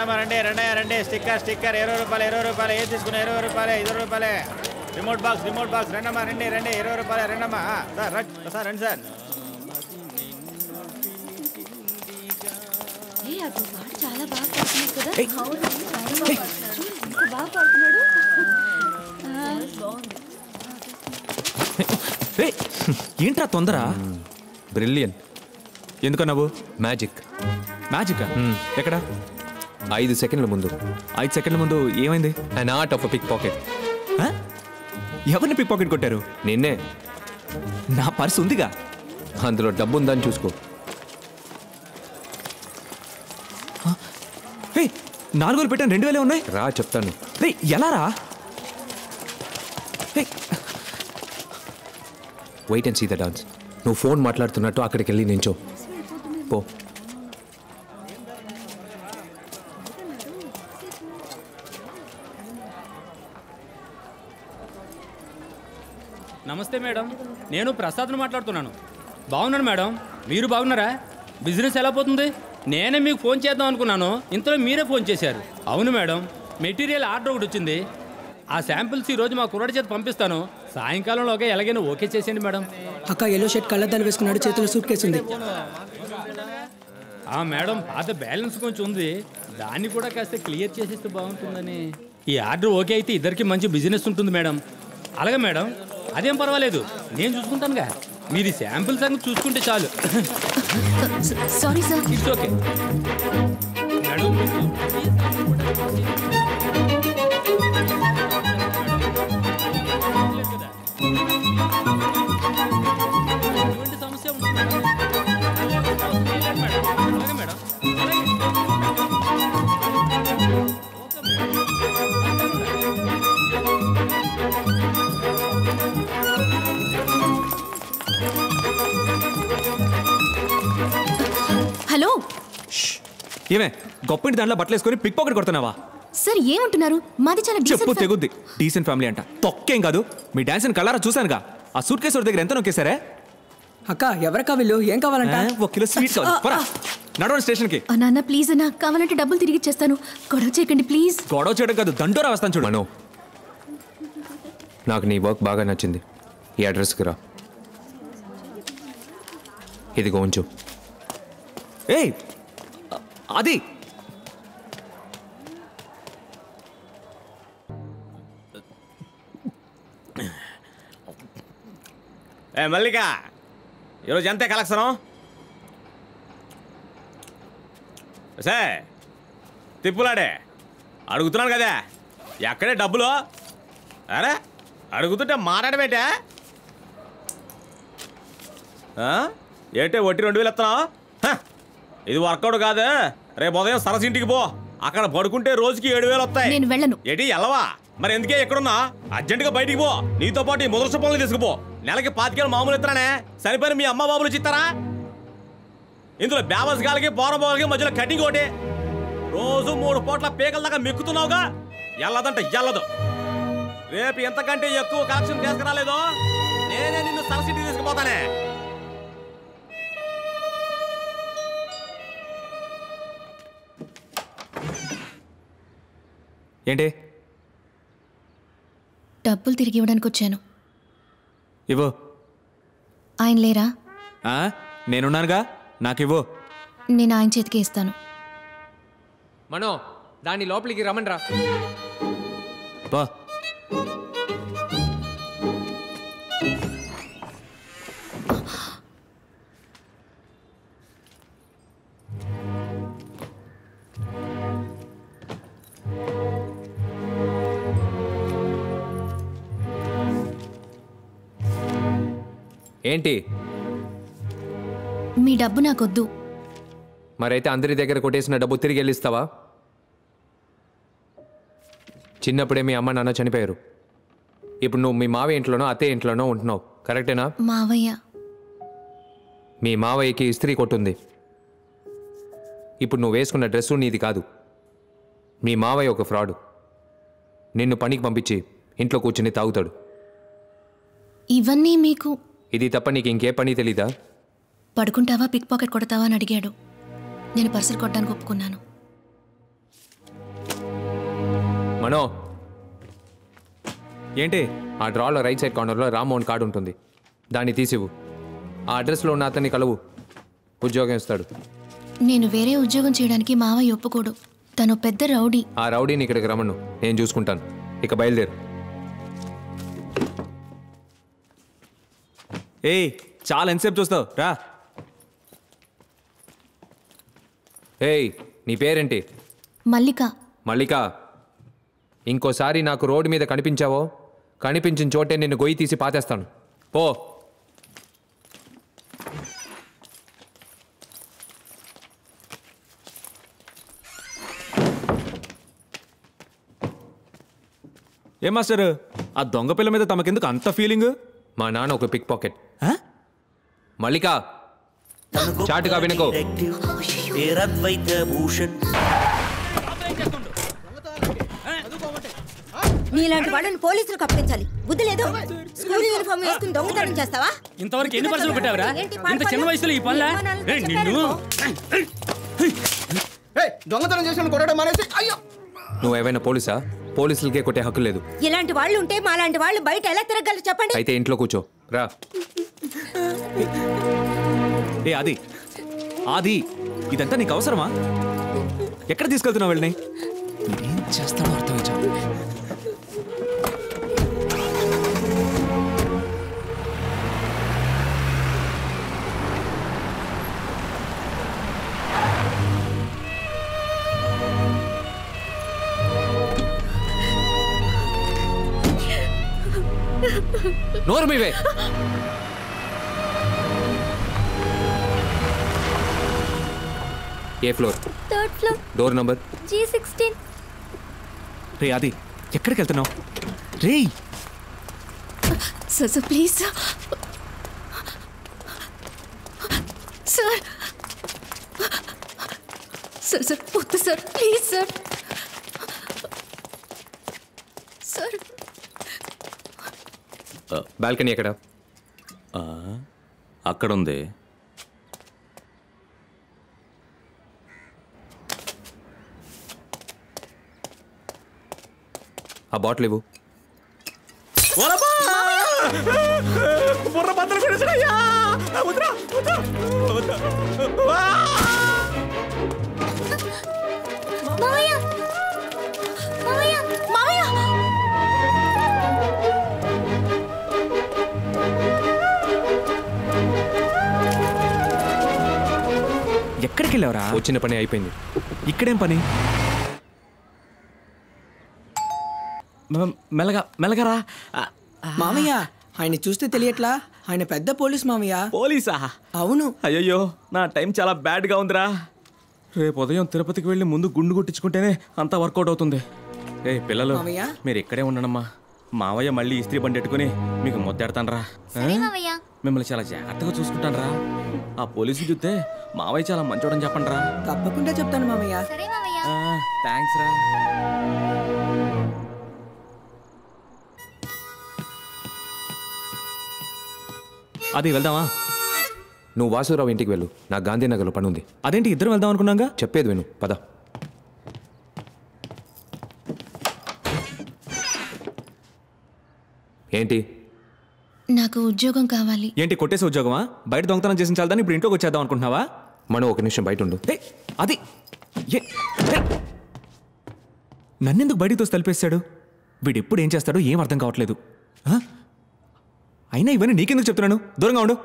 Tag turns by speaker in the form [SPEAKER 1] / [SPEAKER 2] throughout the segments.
[SPEAKER 1] రెండమ్మా రండి రెండయ్య రండి sticker sticker ఇరవై రూపాయలు ఇరవై రూపాయలు ఏది తీసుకున్నా ఇరవై రూపాయలు ఇరవై రూపాయలే రిమోట్ బాక్స్ రిమోట్ బాక్స్ రెండమ్మా రండి రండి ఇరవై రూపాయలు రెండమ్మా ఆ, సార్ రండి సార్ రండి సార్
[SPEAKER 2] ఏ అటు వాడు చాలా బాగా పాడుతున్నాడు కదా అవును, చాలా బాగా పాడుతున్నాడు. చూడు, ఎంత బాగా పాడుతున్నాడు ఆ, బాగుంది
[SPEAKER 3] రే ఏంట్రా తొందర
[SPEAKER 4] బ్రిలియన్
[SPEAKER 3] ఎందుకన్నావు
[SPEAKER 4] మ్యాజిక్
[SPEAKER 3] మ్యాజిక్ ఎక్కడ
[SPEAKER 4] ఐదు సెకండ్ల ముందు
[SPEAKER 3] ఐదు సెకండ్ల ముందు ఏమైంది
[SPEAKER 4] an art of pickpocket
[SPEAKER 3] ఆ? ఎవరిని పిక్ పాకెట్ కొట్టారు
[SPEAKER 4] నిన్నే
[SPEAKER 3] నా పర్స్ ఉందిగా
[SPEAKER 4] అందులో డబ్బు ఉందని చూసుకో
[SPEAKER 3] రే నాలుగు వేలు పెట్టాను రెండు వేలే ఉన్నాయి
[SPEAKER 4] రా చెప్తాను
[SPEAKER 3] రే ఎలా రా రే
[SPEAKER 4] wait and see the dance నువ్వు ఫోన్ మాట్లాడుతున్నట్టు అక్కడికి వెళ్ళి నించో పో
[SPEAKER 5] నమస్తే మేడం నేను ప్రసాద్ను మాట్లాడుతున్నాను బాగున్నాను మేడం మీరు బాగున్నారా బిజినెస్ ఎలా పోతుంది నేనే మీకు ఫోన్ చేద్దాం అనుకున్నాను ఇంతలో మీరే ఫోన్ చేశారు అవును మేడం మెటీరియల్ ఆర్డర్ ఒకటి వచ్చింది ఆ శాంపిల్స్ ఈరోజు మా కుర్రాడి చేత పంపిస్తాను సాయంకాలంలోగా ఎలాగైనా ఓకే చేసేయండి మేడం
[SPEAKER 6] అక్క ఎల్లో షర్ట్ కళ్ళద్దాలు వేసుకున్నాడు చేతిలో సూట్ కేసు ఉంది
[SPEAKER 5] ఆ మేడం పాత బ్యాలెన్స్ కొంచెం ఉంది దాన్ని కూడా కాస్త క్లియర్ చేసేస్తే బాగుంటుందని ఈ ఆర్డర్ ఓకే అయితే ఇద్దరికి మంచి బిజినెస్ ఉంటుంది మేడం అలాగే మేడం అదేం పర్వాలేదు నేను చూసుకుంటానుగా మీరు ఈ శాంపిల్ సంగతి చూసుకుంటే చాలు
[SPEAKER 2] sorry sir
[SPEAKER 5] it's okay madam ఎటువంటి సమస్య ఉండదు మేడం. అలాగే మేడం అలాగే
[SPEAKER 2] హలో
[SPEAKER 3] ఏమే గొప్పింటి దాంట్లో బట్టలు వేసుకొని పిక్ పాకెట్ కొడుతున్నావా
[SPEAKER 2] సార్ ఏమంటున్నారు మాది చాలా
[SPEAKER 3] చెప్పు
[SPEAKER 2] decent fa-
[SPEAKER 3] తెగుద్ది డీసెంట్ ఫ్యామిలీ అంట తొక్కేం కాదు మీ డాన్స్ కలరా చూశానుగా ఆ సూట్ కేసు దగ్గర ఎంత నొక్కేశారే
[SPEAKER 6] అక్క ఎవరక్క వీళ్ళు ఏం కావాలంట
[SPEAKER 3] ఆ, ఒక కిలో స్వీట్ కావాలి పోరా. నడవండి స్టేషన్కి
[SPEAKER 2] ఆ, నాన్న ప్లీజ్ అన్న కావాలంటే డబ్బులు తిరిగి ఇచ్చేస్తాను గొడవ చేయకండి ప్లీజ్
[SPEAKER 3] గొడవ చేయడం కాదు దండోరా వస్తాను చూడు
[SPEAKER 4] మనో నాకు నీ వర్క్ బాగా నచ్చింది ఈ అడ్రస్కి రా ఇదిగో ఉంచు
[SPEAKER 3] ఏయ్ అది
[SPEAKER 1] ఏ మల్లిక ఈరోజు ఎంతే కలెక్షను సే తిప్పులాడే అడుగుతున్నాను కదా ఎక్కడే డబ్బులు అరే అడుగుతుంటే మాట్లాడబెట్టే ఏంటే వట్టి రెండు వేలు ఇస్తున్నావు హ, ఇది వర్కౌట్ కాదు రేపు ఉదయం సరస్సు ఇంటికి పో అక్కడ పడుకుంటే రోజుకి ఏడు వేలు వస్తాయి
[SPEAKER 2] నేను వెళ్ళను
[SPEAKER 1] ఏంటి ఎల్లవా మరి ఎందుకే ఎక్కడున్నా అర్జెంటుగా బయటికి పో నీతో పాటు ఈ ముదర్శ పనులు తీసుకుపో నెలకి పాతికేలు మామూలు ఇస్తానే సరిపోయిన మీ అమ్మ బాబులు ఇస్తారా ఇందులో బేవస్ గాలికి పోరబోలకి మధ్యలో కటింగ్ ఒకటి రోజు మూడు పూట్ల పీకల దాకా మెక్కుతున్నావుగా ఎల్లదంట ఎల్లదు రేపు ఎంతకంటే ఎక్కువ కలెక్షన్ తీసుకురాలేదో నేనే నిన్ను సరసిటీ తీసుకుపోతానే
[SPEAKER 3] ఏంటి
[SPEAKER 2] డబ్బులు తిరిగి ఇవ్వడానికి వచ్చాను
[SPEAKER 3] ఇవ్వు
[SPEAKER 2] ఆయన లేరా
[SPEAKER 3] ఆ, నేనున్నానుగా నాకివ్వు
[SPEAKER 2] నేను ఆయన చేతికి ఇస్తాను
[SPEAKER 4] మనో దాన్ని లోపలికి రమ్మని రా
[SPEAKER 3] పో
[SPEAKER 4] ఏంటి
[SPEAKER 2] మీ డబ్బు నాకొద్దు
[SPEAKER 4] మరైతే అందరి దగ్గర కొట్టేసిన డబ్బు తిరిగి వెళ్ళిస్తావా చిన్నప్పుడే మీ అమ్మ నాన్న చనిపోయారు ఇప్పుడు నువ్వు మీ మావ ఇంట్లోనో అత్తయ్య ఇంట్లోనో ఉంటున్నావు కరెక్టేనా
[SPEAKER 2] మావయ్య
[SPEAKER 4] మీ మావయ్యకి ఇస్త్రీ కొట్టుంది ఇప్పుడు నువ్వు వేసుకున్న డ్రెస్సు నీది కాదు మీ మావయ్య ఒక ఫ్రాడ్ నిన్ను పనికి పంపించి ఇంట్లో కూర్చుని తాగుతాడు
[SPEAKER 2] ఇవన్నీ మీకు
[SPEAKER 4] ఇది తప్ప నీకు ఇంకే పని తెలీదా
[SPEAKER 2] పడుకుంటావా పిక్ పాకెట్ కొడతావా అని అడిగాడు నేను పర్సులు కొట్టడానికి ఒప్పుకున్నాను
[SPEAKER 4] మనో
[SPEAKER 3] ఏంటి
[SPEAKER 4] ఆ డ్రాలో రైట్ సైడ్ కార్నర్లో రామ్మోహన్ కార్డు ఉంటుంది దాన్ని తీసివు ఆ అడ్రస్లో ఉన్న అతన్ని కలవు ఉద్యోగం ఇస్తాడు
[SPEAKER 2] నేను వేరే ఉద్యోగం చేయడానికి మావయ్య ఒప్పుకోడు తను పెద్ద రౌడీ
[SPEAKER 4] ఆ రౌడీని ఇక్కడికి రమ్మను నేను చూసుకుంటాను ఇక బయలుదేరు
[SPEAKER 3] ఏయ్ చాలా ఎంతసేపు చూస్తావు రా
[SPEAKER 4] ఏయ్ నీ పేరేంటి
[SPEAKER 2] మల్లిక
[SPEAKER 4] మల్లిక ఇంకోసారి నాకు రోడ్డు మీద కనిపించావో కనిపించిన చోటే నిన్ను గొయ్యి తీసి పాతేస్తాను పో
[SPEAKER 3] ఏం మాస్టర్ ఆ దొంగ పిల్ల మీద తమకెందుకు అంత ఫీలింగ్
[SPEAKER 4] మా నాన్న ఒక పిక్ పాకెట్ మల్లిక చాటుగా వినుకో
[SPEAKER 7] పేరద్వైత భూషణ్
[SPEAKER 8] నీలాంటి వాళ్ళని పోలీసులకు అప్పగించాలి బుద్ధి లేదు స్కూల్ యూనిఫామ్ వేసుకుని దొంగతనం చేస్తావా
[SPEAKER 5] ఇంతవరకు ఎన్ని పర్సలు పెట్టావురా
[SPEAKER 8] ఏంటి
[SPEAKER 5] ఇంత చిన్న
[SPEAKER 8] పాడుపడ్డావు?
[SPEAKER 5] వయసులో ఈ పనులా
[SPEAKER 8] అమ్మా నాన్నతో
[SPEAKER 5] ఏయ్,
[SPEAKER 8] చెప్పాను
[SPEAKER 5] నిన్ను
[SPEAKER 9] దొంగతనం చేసిన కొట్టడం మానేసి అయ్యో
[SPEAKER 4] నువ్వు ఏమైనా పోలీసా పోలీసులకే కొట్టే హక్కు లేదు
[SPEAKER 8] ఇలాంటి వాళ్ళు ఉంటే మాలాంటి వాళ్ళు బయట ఎలా తిరగలరు చెప్పండి
[SPEAKER 4] అయితే ఇంట్లో కూర్చో రా
[SPEAKER 3] ఏ అది ఆది ఇదంతా నీకు అవసరమా ఎక్కడ తీసుకెళ్తున్నావు వెళ్ళని ఏం చేస్తాడో అర్థం కాదు.
[SPEAKER 4] నోరు మీవే ఏ floor
[SPEAKER 2] third floor
[SPEAKER 4] door number
[SPEAKER 2] G sixteen
[SPEAKER 3] రే ఆది ఎక్కడికి వెళ్తున్నావు రేయ్
[SPEAKER 2] sir sir please sir sir sir sir వద్దు sir please sir sir
[SPEAKER 4] balcony ఎక్కడ
[SPEAKER 1] అక్కడ ఉంది
[SPEAKER 4] ఆ బాటిల్ ఇవ్వు
[SPEAKER 1] బుర్ర బద్దలు కొనేసాడయ్యా! వద్దురా, వద్దురా, వద్దురా. వా!
[SPEAKER 2] మావయ్య మావయ్య మావయ్య
[SPEAKER 3] ఎక్కడికి వెళ్ళావురా
[SPEAKER 4] వచ్చిన పని అయిపోయింది
[SPEAKER 3] ఇక్కడేం పని
[SPEAKER 1] మె- మెల్లగా మెల్లగరా ఆ,
[SPEAKER 6] మామయ్య ఆయన చూస్తే తెలియట్లా ఆయన పెద్ద పోలీస్ మామయ్య
[SPEAKER 1] పోలీసా
[SPEAKER 6] అవును
[SPEAKER 1] అయ్యయ్యో నా టైం చాలా బ్యాడ్గా ఉందిరా రేపు ఉదయం తిరుపతికి వెళ్ళి ముందు గుండు కొట్టించుకుంటేనే అంతా వర్కౌట్ అవుతుంది ఏ పిల్లలు
[SPEAKER 6] మావయ్య?
[SPEAKER 1] మీరు ఇక్కడే ఉండండమ్మా మావయ్య మళ్ళీ ఇస్త్రీ బండి పెట్టుకుని మీకు మొద్దాడతానరా
[SPEAKER 2] మావయ్య
[SPEAKER 1] మిమ్మల్ని చాలా జాగ్రత్తగా చూసుకుంటానరా ఆ పోలీసులు చూస్తే మావయ్య చాలా మంచోడని చెప్పండి రా
[SPEAKER 6] తప్పకుండా చెప్తాను మామయ్య
[SPEAKER 2] సరే మావయ్య
[SPEAKER 1] థ్యాంక్స్ రా
[SPEAKER 3] అది వెళ్దామా
[SPEAKER 4] నువ్వు వాసురావు ఇంటికి వెళ్ళు నాకు గాంధీనగర్లో పని ఉంది
[SPEAKER 3] అదేంటి ఇద్దరం వెళ్దాం అనుకున్నాగా
[SPEAKER 4] చెప్పేది విను పద ఏంటి
[SPEAKER 2] నాకు ఉద్యోగం కావాలి
[SPEAKER 3] ఏంటి కొట్టేసి ఉద్యోగమా బయట దొంగతనం చేసిన చాలని ఇప్పుడు ఇంట్లోకి వచ్చేద్దాం అనుకుంటున్నావా
[SPEAKER 4] మనం ఒక నిమిషం బయట ఉండు
[SPEAKER 3] ఏ అది ఏ ఏ! నన్నెందుకు బయటికి తోసి తలిపేశాడు వీడు ఎప్పుడు ఏం చేస్తాడో ఏం అర్థం కావట్లేదు ఆ? అయినా ఇవన్నీ నీకెందుకు చెప్తున్నాను దూరంగా ఉండు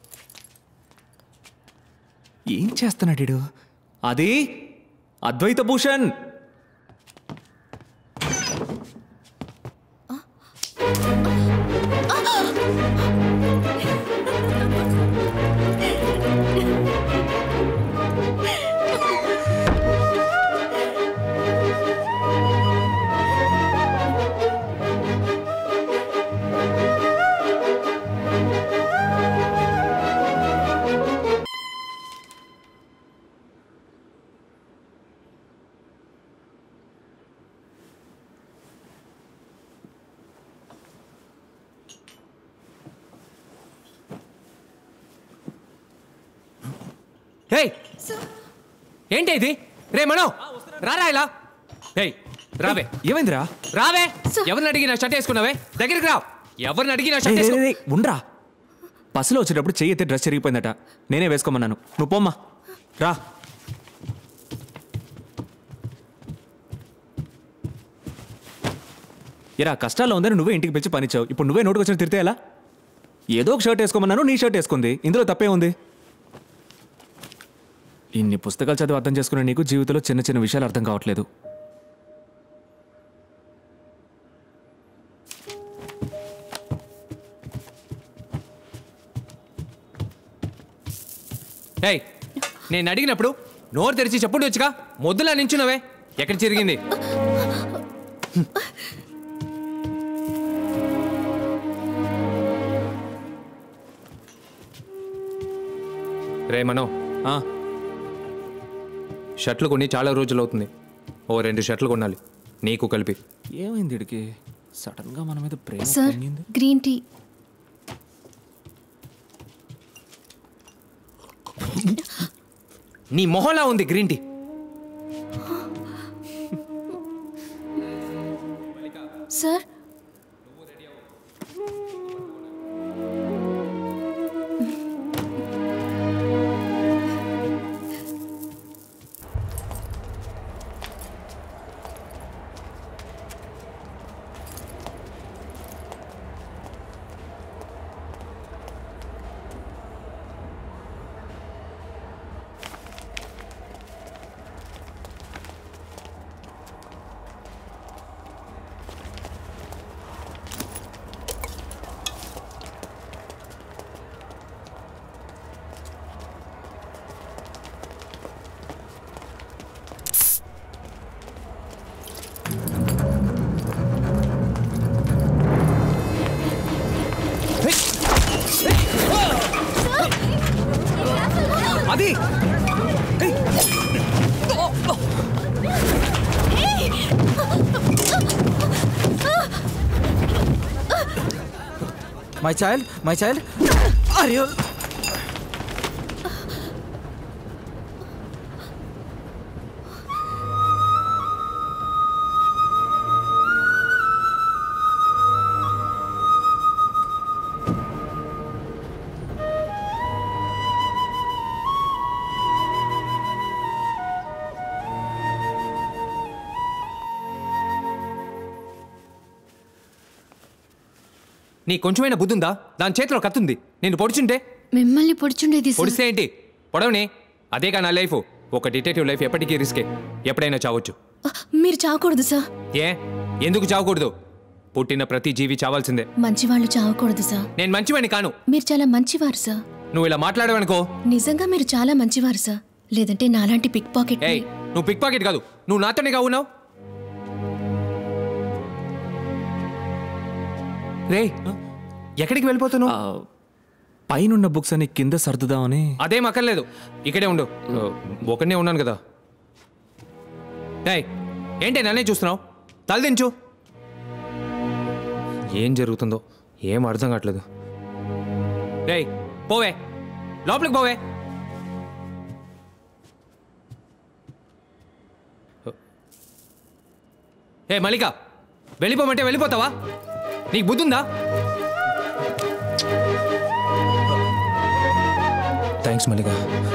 [SPEAKER 3] ఏం చేస్తున్నాడు వీడు అది అద్వైత భూషణ్
[SPEAKER 4] హే ఏంటి ఇది రే మనో రారా ఇలా హే రావే
[SPEAKER 3] ఏమైందిరా
[SPEAKER 4] రావే ఎవరిని అడిగి నా షర్ట్ వేసుకున్నావే దగ్గరికి రా ఎవరిని అడిగి నా
[SPEAKER 3] ఏయ్,
[SPEAKER 4] షర్ట్
[SPEAKER 3] ఏయ్,
[SPEAKER 4] వేసుకో
[SPEAKER 3] ఏయ్, ఉండ్రా బస్సులో వచ్చేటప్పుడు చెయ్యి ఎత్తే డ్రెస్ చిరిగిపోయిందట నేనే వేసుకోమన్నాను నువ్వు పోమ్మా రా ఇరా కష్టాల్లో ఉందని నువ్వే ఇంటికి పిలిచి పనిచ్చావు ఇప్పుడు నువ్వే నోటుకు వచ్చిన తిరితే ఎలా ఏదో ఒక షర్ట్ వేసుకోమన్నాను నీ షర్ట్ వేసుకుంది ఇందులో తప్పే ఉంది ఇన్ని పుస్తకాలు చదివి అర్థం చేసుకునే నీకు జీవితంలో చిన్న చిన్న విషయాలు అర్థం కావట్లేదు
[SPEAKER 4] ఏయ్ నేను అడిగినప్పుడు నోరు తెరిచి చెప్పుడు వచ్చుగా మొద్దులా నించున్నావే ఎక్కడ చిరిగింది రే మనో
[SPEAKER 3] ఆ,
[SPEAKER 4] షర్ట్లు కొని చాలా రోజులు అవుతుంది ఓ రెండు షర్ట్లు కొనాలి నీకు కలిపి
[SPEAKER 3] ఏమైంది ఇడికి సడన్ గా మన మీద ప్రేమ
[SPEAKER 2] సార్
[SPEAKER 3] పొంగింది.
[SPEAKER 2] గ్రీన్ టీ
[SPEAKER 4] నీ మొహంలా ఉంది గ్రీన్ టీ
[SPEAKER 2] సార్
[SPEAKER 3] అది
[SPEAKER 6] మై చైల్డ్ మై చైల్డ్ అయ్యో
[SPEAKER 4] నీ కొంచెమైనా బుద్ధి ఉందా దాని చేతిలో కత్తుంది నేను పొడిచుంటే
[SPEAKER 2] మిమ్మల్ని పొడిచుండేది సార్
[SPEAKER 4] పొడిస్తే ఏంటి పొడవని అదేగా నా లైఫ్ ఒక డిటెక్టివ్ లైఫ్ ఎప్పటికీ రిస్కే ఎప్పుడైనా చావచ్చు
[SPEAKER 2] మీరు చావకూడదు సార్
[SPEAKER 4] ఏ ఎందుకు చావకూడదు పుట్టిన ప్రతి జీవి చావాల్సిందే
[SPEAKER 2] మంచివాళ్ళు చావకూడదు సార్
[SPEAKER 4] నేను మంచివాడిని కాను
[SPEAKER 2] మీరు చాలా మంచివారు సార్
[SPEAKER 4] నువ్వు ఇలా మాట్లాడవనుకో
[SPEAKER 2] నిజంగా మీరు చాలా మంచివారు సార్ లేదంటే నాలాంటి పిక్ పాకెట్
[SPEAKER 4] ఏయ్ నువ్వు పిక్ పాకెట్ కాదు నువ్వు నాతోనే ఉన్నావు రే ఎక్కడికి వెళ్ళిపోతున్నావు
[SPEAKER 3] ఆ, పైనున్న బుక్స్ అని కింద సర్దుదామని
[SPEAKER 4] అదేం అక్కర్లేదు ఇక్కడే ఉండు ఒకనే ఉన్నాను కదా ఏయ్ ఏంటి నన్నే చూస్తున్నావు తలదించు ఏం జరుగుతుందో ఏం అర్థం కావట్లేదు ఏయ్ పోవే లోపలికి పోవే ఏ మల్లిక వెళ్ళిపోమంటే వెళ్ళిపోతావా నీకు బుద్ధి ఉందా
[SPEAKER 3] థ్యాంక్స్ మల్లిక